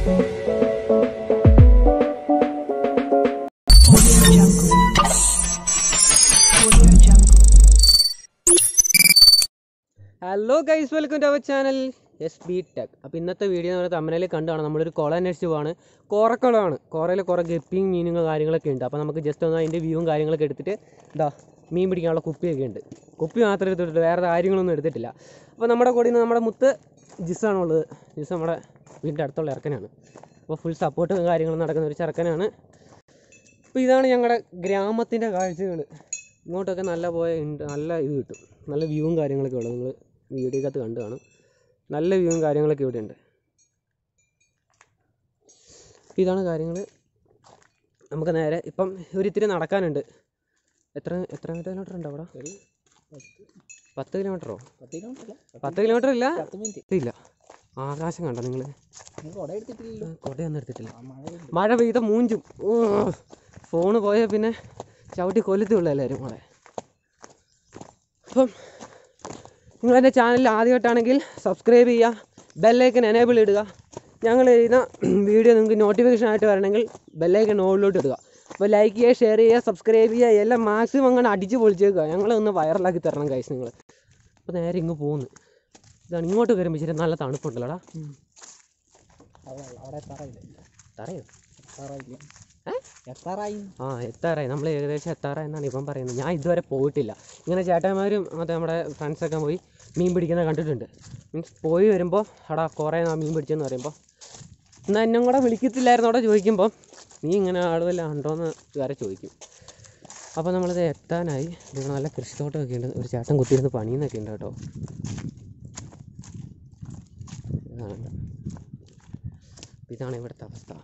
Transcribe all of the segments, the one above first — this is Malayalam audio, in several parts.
Hello guys welcome to our channel S B tech അപ്പോൾ ഇന്നത്തെ വീഡിയോ നമ്മൾ തമിഴിൽ കണ്ടാണ് നമ്മളൊരു കുളം അന്വേഷിച്ച് പോവാണ് കോറക്കുളമാണ് കോറയിൽ കുറേ ഗപ്പിയും മീനുകൾ കാര്യങ്ങളൊക്കെ ഉണ്ട് അപ്പോൾ നമുക്ക് ജസ്റ്റ് ഒന്ന് അതിൻ്റെ വ്യൂവും കാര്യങ്ങളൊക്കെ എടുത്തിട്ട് ഇതാ മീൻ പിടിക്കാനുള്ള കുപ്പിയൊക്കെ ഉണ്ട് കുപ്പി മാത്രമേ എടുത്തിട്ടുള്ളൂ വേറെ കാര്യങ്ങളൊന്നും എടുത്തിട്ടില്ല അപ്പോൾ നമ്മുടെ കൂടെ നിന്ന് നമ്മുടെ മുത്ത് ജിസ്സാണുള്ളത് ജിസ് നമ്മുടെ വീടിൻ്റെ അടുത്തുള്ള ഇറക്കനാണ് അപ്പോൾ ഫുൾ സപ്പോർട്ടും കാര്യങ്ങളും നടക്കുന്ന ഒരു ചെറുക്കനാണ് അപ്പോൾ ഇതാണ് ഞങ്ങളുടെ ഗ്രാമത്തിൻ്റെ കാഴ്ചകൾ ഇങ്ങോട്ടൊക്കെ നല്ല പോയ ഉണ്ട് നല്ല ഇത് കിട്ടും നല്ല വ്യൂവും കാര്യങ്ങളൊക്കെ ഉള്ളത് നിങ്ങൾ വീഡിയോക്കകത്ത് കണ്ടു കാണും നല്ല വ്യൂവും കാര്യങ്ങളൊക്കെ ഇവിടെ ഉണ്ട് ഇതാണ് കാര്യങ്ങൾ നമുക്ക് നേരെ ഇപ്പം ഒരിത്തിരി നടക്കാനുണ്ട് എത്ര എത്ര കിലോമീറ്റർ ഉണ്ട് അവിടെ പത്ത് കിലോമീറ്ററോ പത്ത് കിലോമീറ്റർ ഇല്ല ഇല്ല ആകാശം കണ്ടോ നിങ്ങൾ കൊടയൊന്നും എടുത്തിട്ടില്ല മഴ പെയ്ത മൂഞ്ചും ഓ ഫോണ് പോയാൽ പിന്നെ ചവിട്ടി കൊല്ലത്തുള്ളൂ എല്ലാവരും കൂടെ അപ്പം നിങ്ങൾ എൻ്റെ ചാനൽ ആദ്യമായിട്ടാണെങ്കിൽ സബ്സ്ക്രൈബ് ചെയ്യുക ബെല്ലൈക്കൻ എനേബിൾ ഇടുക ഞങ്ങൾ ചെയ്യുന്ന വീഡിയോ നിങ്ങൾക്ക് നോട്ടിഫിക്കേഷൻ ആയിട്ട് വരണമെങ്കിൽ ബെല്ലൈക്കൻ ഓളിലോട്ട് ഇടുക അപ്പോൾ ലൈക്ക് ചെയ്യുക ഷെയർ ചെയ്യുക സബ്സ്ക്രൈബ് ചെയ്യുക എല്ലാം മാക്സിമം അങ്ങനെ അടിച്ച് പൊളിച്ചേക്കുക ഞങ്ങളെ ഒന്ന് വൈറലാക്കി തരണം കൈസ് നിങ്ങൾ അപ്പോൾ നേരെ ഇങ്ങ് പോകുന്നു ഇതാണ് ഇങ്ങോട്ട് വരുമ്പോൾ ഇച്ചിരി നല്ല തണുപ്പുണ്ടല്ലോടാ തറയോ ആ എത്താറായി നമ്മൾ ഏകദേശം എത്താറായി എന്നാണ് ഇപ്പം പറയുന്നത് ഞാൻ ഇതുവരെ പോയിട്ടില്ല ഇങ്ങനെ ചേട്ടന്മാരും മറ്റേ നമ്മുടെ ഫ്രണ്ട്സൊക്കെ പോയി മീൻ പിടിക്കുന്നത് കണ്ടിട്ടുണ്ട് മീൻസ് പോയി വരുമ്പോൾ എടാ കുറേ നാ മീൻ പിടിച്ചെന്ന് പറയുമ്പോൾ എന്നാൽ എന്നും കൂടെ വിളിക്കത്തില്ലായിരുന്നു അവിടെ ചോദിക്കുമ്പോൾ നീ ഇങ്ങനെ ആളുവല്ല ഉണ്ടോയെന്ന് വരെ ചോദിക്കും അപ്പോൾ നമ്മളിത് എത്താനായി ഇവിടെ നല്ല കൃഷിത്തോട്ടമൊക്കെ ഉണ്ട് ഒരു ചേട്ടൻ കുത്തിയിരുന്ന് പണിയുന്നൊക്കെ ഉണ്ട് കേട്ടോ ഇതാണ് ഇതാണ് ഇവിടുത്തെ അവസ്ഥ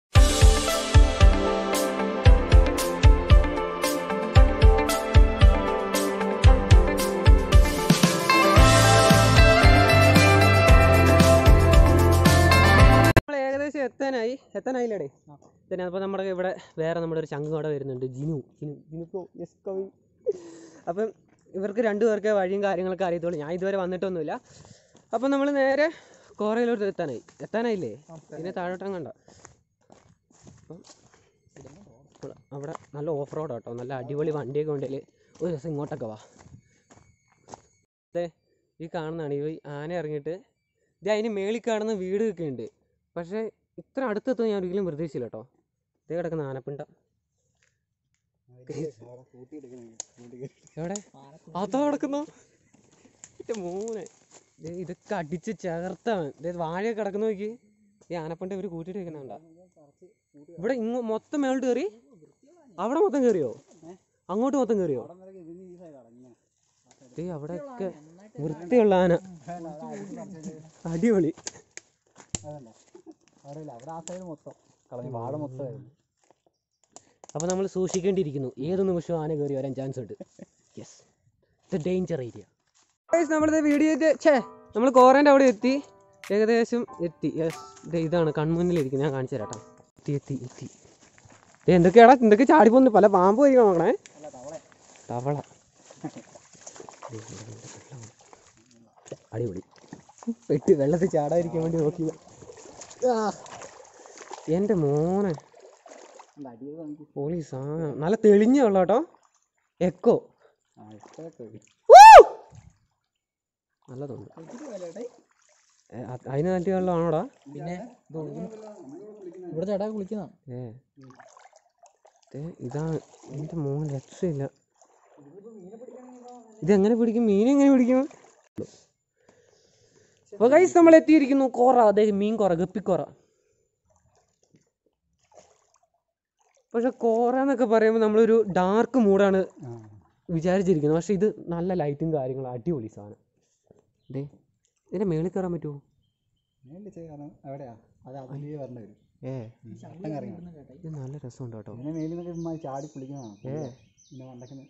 നമ്മൾ ഏകദേശം എത്താനായി എത്താനായില്ലേടേ പിന്നെ അപ്പോൾ നമ്മുടെ ഇവിടെ വേറെ നമ്മുടെ ഒരു ചങ്ക് അവിടെ വരുന്നുണ്ട് ജിനു ജിനു ജിനു പ്രോ യെസ് കവി അപ്പം ഇവർക്ക് രണ്ടു പേർക്ക് വഴിയും കാര്യങ്ങളൊക്കെ അറിയത്തുള്ളൂ ഞാൻ ഇതുവരെ വന്നിട്ടൊന്നുമില്ല അപ്പം നമ്മൾ നേരെ കോറയിലോട്ട് എത്താനായി എത്താനായില്ലേ പിന്നെ താഴോട്ടം കണ്ട അപ്പം ഇപ്പോൾ അവിടെ നല്ല ഓഫ് റോഡ് കേട്ടോ നല്ല അടിപൊളി വണ്ടിയൊക്കെ ഉണ്ടെങ്കിൽ ഒരു ദിവസം ഇങ്ങോട്ടൊക്കെ വാ ദേ ഈ കാണുന്നതാണ് ഈ ആന ഇറങ്ങിയിട്ട് ഇത് അതിന് മേളിൽ കാണുന്ന വീടൊക്കെ ഉണ്ട് പക്ഷേ ഇത്ര അടുത്തെത്തും ഞാൻ ഒരിക്കലും പ്രതീക്ഷിച്ചില്ല കേട്ടോ ഇതേ കിടക്കുന്ന ആനപ്പിണ്ട എവിടെ അതോ കിടക്കുന്നു എൻ്റെ മോനെ ദേ ഇതൊക്കെ അടിച്ച് ചേർത്തവൻ ദേ വാഴയൊക്കെ കിടക്കുന്ന നോക്കി ഈ ആനപ്പണ്ട ഇവർ കൂട്ടിയിട്ട് വെക്കുന്നുണ്ടാ ഇവിടെ ഇങ്ങോ മൊത്തം മേളിട്ട് കയറി അവിടെ മൊത്തം കയറിയോ അങ്ങോട്ട് മൊത്തം കയറിയോ ദേ അവിടെയൊക്കെ വൃത്തിയുള്ള ആന അടിപൊളി അപ്പോൾ നമ്മൾ സൂക്ഷിക്കേണ്ടിയിരിക്കുന്നു ഏത് നിമിഷവും ആന കയറി വരാൻ ചാൻസ് ഉണ്ട് യെസ് ഇത് ഡേഞ്ചർ ഏരിയ നമ്മളിത് വീഡിയോ ഛേ നമ്മൾ കോറേൻ്റെ അവിടെ എത്തി ഏകദേശം എത്തി യെസ് ഇതാണ് കൺമുന്നിലിരിക്കുന്നത് ഞാൻ കാണിച്ചു തരാം എത്തി എത്തി എത്തി ദേ എന്തൊക്കെയാടാ എന്തൊക്കെ ചാടിപ്പോന്ന് പല പാമ്പ് പോയി നോക്കണേ തവള ദേ ഇവിടെ ഉണ്ട് വെള്ളം. അടിപൊളി പെട്ടി വെള്ളത്തിൽ ചാടാതിരിക്കാൻ വേണ്ടി നോക്കിയത് എൻ്റെ മോനെ പോലീസ് ആ നല്ല തെളിഞ്ഞ വെള്ളം കേട്ടോ എക്കോ നല്ലതുണ്ട് ഏ, അത് അതിന് നല്ല വെള്ളമാണോടാ പിന്നെ ഇവിടെ ചേട്ടാ കുളിക്കുന്ന ഏ ദേ, ഇതാണ് എൻ്റെ മോൻ രക്ഷയില്ല ഇതെങ്ങനെ പിടിക്കും മീൻ എങ്ങനെ പിടിക്കും അപ്പോൾ കൈസ് നമ്മൾ എത്തിയിരിക്കുന്നു കോറ അതായത് മീൻ കോറ ഗപ്പിക്കോറ പക്ഷെ കോറ എന്നൊക്കെ പറയുമ്പോൾ നമ്മളൊരു ഡാർക്ക് മൂഡാണ് വിചാരിച്ചിരിക്കുന്നത് പക്ഷെ ഇത് നല്ല ലൈറ്റും കാര്യങ്ങളും അടിപൊളി സാധനം ദേ ഇതിൻ്റെ മേളിൽ കയറാൻ പറ്റുമോ എവിടെയാ അത് അതിലേ വരേണ്ടി വരും ഏ ചട്ടം കറങ്ങി ഇത് നല്ല രസമുണ്ട് കേട്ടോ പിന്നെ മേലിൽ നിന്നൊക്കെ ചുമ്മാ ചാടി കുളിക്കുന്നതാണ് ഏ പിന്നെ മണ്ടക്കിന്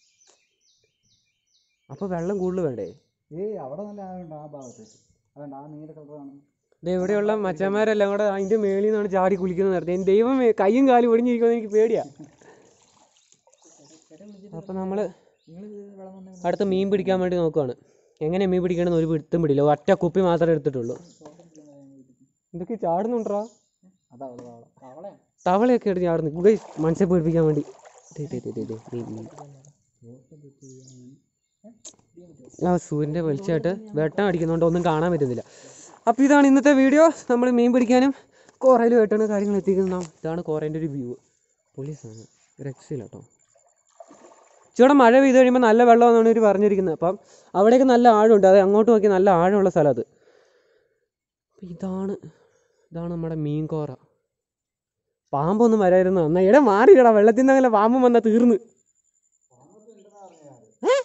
അപ്പോൾ വെള്ളം കൂടുതൽ വേണ്ടേ ഏയ് അവിടെ നല്ല ആളുണ്ട് ആ ഭാഗത്ത് അതുകൊണ്ട് ആ നീല കളറാണ് ദേ ഇവിടെയുള്ള മച്ചന്മാരെല്ലാം കൂടെ അതിൻ്റെ മേളിൽ നിന്നാണ് ചാടി കുളിക്കുന്നത് നിർത്തി എൻ്റെ ദൈവമേ കയ്യും കാലും ഒടിഞ്ഞിരിക്കുമെന്ന് എനിക്ക് പേടിയാ അപ്പോൾ നമ്മൾ അടുത്ത മീൻ പിടിക്കാൻ വേണ്ടി നോക്കുവാണ് എങ്ങനെ മീൻ പിടിക്കണമെന്ന് ഒരു പിടുത്തം പിടിയില്ല ഒറ്റ കുപ്പി മാത്രമേ എടുത്തിട്ടുള്ളൂ ഇതൊക്കെ ചാടുന്നുണ്ടോ അതാ അവള് തവള തവളയാ തവളയൊക്കെ എടുത്ത് ചാടുന്നു ഗൈസ് മനസ്സെ പേടിപ്പിക്കാൻ വേണ്ടി ദേ, ദേ, ദേ, ദേ, ദേ, ദേ, ദേ. ആ സൂര്യൻ്റെ വെളിച്ചമായിട്ട് വെട്ടം അടിക്കുന്നതുകൊണ്ട് ഒന്നും കാണാൻ പറ്റുന്നില്ല അപ്പോൾ ഇതാണ് ഇന്നത്തെ വീഡിയോ നമ്മൾ മീൻ പിടിക്കാനും കോറയിലുമായിട്ടാണ് കാര്യങ്ങൾ എത്തിക്കുന്നത് ഇതാണ് കോറേൻ്റെ ഒരു വ്യൂ പോലീസാണ് രക്ഷയില്ല കേട്ടോ ഇച്ചിരി മഴ പെയ്ത് കഴിയുമ്പോൾ നല്ല വെള്ളമെന്നാണ് ഇവർ പറഞ്ഞിരിക്കുന്നത് അപ്പം അവിടെയൊക്കെ നല്ല ആഴമുണ്ട് അത് അങ്ങോട്ട് നോക്കി നല്ല ആഴമുള്ള സ്ഥലം അത് അപ്പം ഇതാണ് ഇതാണ് നമ്മുടെ മീൻ കോറ പാമ്പൊന്നും വരായിരുന്നു എന്നാ ഇവിടെ മാറിയില്ലടാ വെള്ളത്തിൽ നിന്ന് അങ്ങനെ പാമ്പും വന്നാൽ തീർന്ന് ഏ?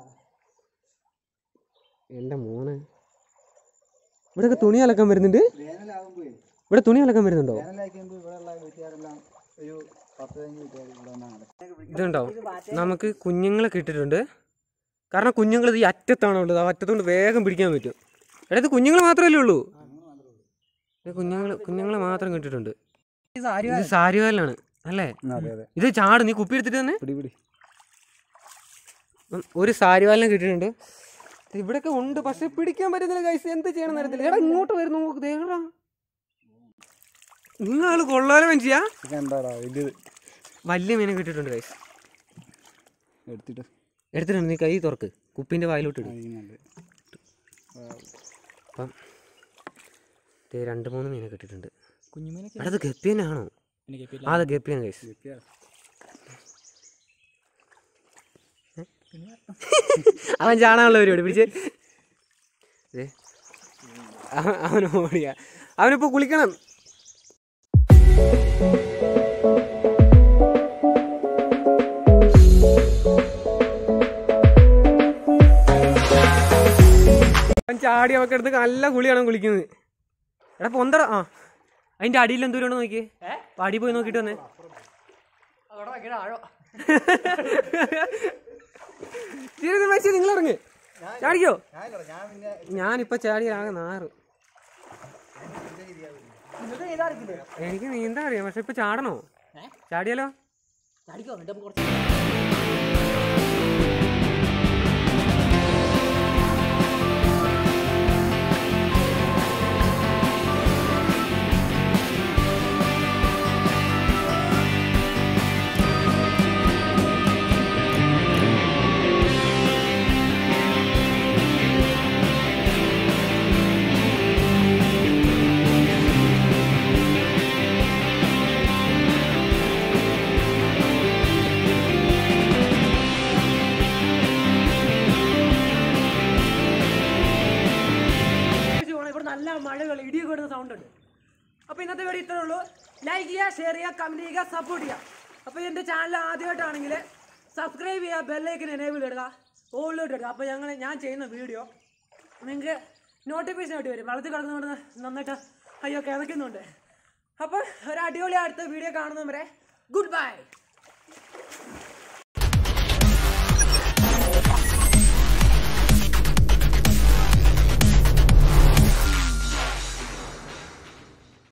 എൻ്റെ മോനെ ഇവിടെയൊക്കെ തുണി അലക്കാൻ വരുന്നുണ്ട് വേനലാകുമ്പോഴേ ഇവിടെ തുണി അലക്കാൻ വരുന്നുണ്ടോ വേനലാക്കുമ്പോൾ ഇവിടെയുള്ള വീട്ടുകാരെല്ലാം ഒരു പത്ത് പതിനഞ്ച് വീട്ടുകാർ ഇവിടെ വന്നാണ് ഇതുണ്ടോ നമുക്ക് കുഞ്ഞുങ്ങളെ കിട്ടിയിട്ടുണ്ട് കാരണം കുഞ്ഞുങ്ങൾ ഈ അറ്റത്താണ് ഉള്ളത് ആ അറ്റത്തുകൊണ്ട് വേഗം പിടിക്കാൻ പറ്റും എടാ ഇത് കുഞ്ഞുങ്ങൾ മാത്രമല്ലേ ഉള്ളൂ ഇത് കുഞ്ഞുങ്ങൾ കുഞ്ഞുങ്ങളെ മാത്രം കിട്ടിയിട്ടുണ്ട് ഇത് സാരിവാലാണ് അല്ലേ അതെ അതെ ഇത് ചാട് നീ കുപ്പി എടുത്തിട്ട് തന്നെ പിടി പിടി ഉം, ഒരു സാരിവാലിനെ കിട്ടിയിട്ടുണ്ട് ഇവിടെയൊക്കെ ഉണ്ട് പക്ഷെ പിടിക്കാൻ പറ്റുന്നില്ല കൈസ് എന്ത് ചെയ്യണം അറിയത്തില്ല എടാ ഇങ്ങോട്ട് വരുന്നു നോക്ക് ദേടാ നിങ്ങൾ കൊള്ളാലോ മനുഷ്യാ ഇത് എന്താടാ വലുത് വലിയ മീനെ കിട്ടിയിട്ടുണ്ട് കൈസ് എടുത്തിട്ട് എടുത്തിട്ടുണ്ട് നീ കൈ തുറക്ക് കുപ്പിന്റെ വായിലോട്ട് ഇടും ഇങ്ങനെയുണ്ട് അപ്പം ദേ രണ്ട് മൂന്ന് മീനെ കിട്ടിയിട്ടുണ്ട് കുഞ്ഞുമീനൊക്കെ എടാ അത് ഗപ്പി തന്നെയാണോ ആ അത് ഗപ്പിയാണ് കൈസ് അവൻ ചാണാനുള്ള പരിപാടി പിടിച്ച് ദേ, അവൻ- അവൻ ഓടിയ അവനിപ്പോ കുളിക്കണം അവൻ ചാടി അവക്കെ എടുത്ത് നല്ല കുളിയാണ് കുളിക്കുന്നത് എടാ പൊന്തട ആ അതിന്റെ അടിയിൽ എന്തോരാണ് നോക്കിയേ അടി പോയി നോക്കിട്ട് വന്നേ നിങ്ങൾ ഇറങ്ങ് ചാടിക്കോ ഞാൻ പിന്നെ ഞാനിപ്പോ ചാടി ആകെ നാറ് എനിക്ക് നീന്താ അറിയാം പക്ഷെ ഇപ്പൊ ചാടണോ ചാടിയാലോ ഇവിടെ നല്ല മഴകൾ ഇടിയൊക്കെ വരുന്ന സൗണ്ട് ഉണ്ട് അപ്പോൾ ഇന്നത്തെ വീഡിയോ ഇത്രേ ഉള്ളൂ ലൈക്ക് ചെയ്യുക ഷെയർ ചെയ്യുക കമൻറ്റ് ചെയ്യുക സപ്പോർട്ട് ചെയ്യുക അപ്പോൾ എൻ്റെ ചാനൽ ആദ്യമായിട്ടാണെങ്കിൽ സബ്സ്ക്രൈബ് ചെയ്യുക ബെല്ലൈക്കൻ എനേബിൾ ഇടുക ഓളിലോട്ട് ഇടുക അപ്പോൾ ഞങ്ങൾ ഞാൻ ചെയ്യുന്ന വീഡിയോ നിങ്ങൾക്ക് നോട്ടിഫിക്കേഷൻ ആയിട്ട് വരും വെള്ളത്തിൽ കിടന്നുകൊണ്ട് നന്നായിട്ട് അയ്യോ കിതയ്ക്കുന്നുണ്ട് അപ്പോൾ ഒരു അടിപൊളി അടുത്ത വീഡിയോ കാണുന്നവരെ ഗുഡ് ബൈ